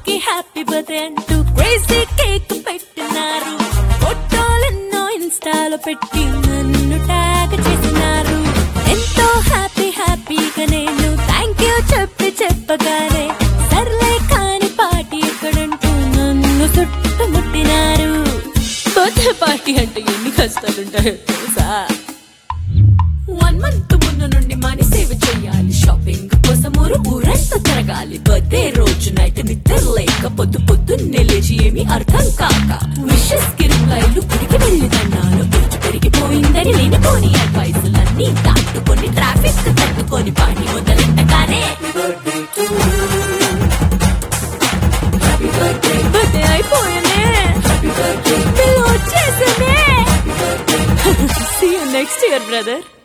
కి happy birthday అంటూ crazy cake పెట్టినారు ఫోటోలెన్నో ఇన్స్టాలో పెట్టి నన్ను ట్యాగ్ చేసినారు ఎంతో హ్యాపీ హ్యాపీగా నేను థ్యాంక్ యూ చెప్పి చెప్పగానే సర్లే కాని పార్టీ ఎక్కడంటూ నన్ను చుట్టుముట్టినారు బర్త్డే పార్టీ అంటే ఎన్ని కష్టాలుంటాయో తెలుసా వన్ మంత్ ముందు నుండి మనీ సేవ్ చేయాలి షాపింగ్ కోసం ఊరు ఊరంతా తిరగాలి బర్త్డే రోజు నైట్ నిద్ర లేక పొద్దు పొద్దున్నే లేచి ఏమి అర్థం కాక విషెస్ కి రిప్లైలు తిరిగి వెళ్ళి తన్నాను ఏజ్ పెరిగిపోయిందని లేనిపోని అడ్వైసులన్నీ దాటుకొని ట్రాఫిక్ తట్టుకొని పాని మొదలెట్టగానే బర్త్డే అయిపోయానే పిల్ల వచ్చేసానే See you next year, brother.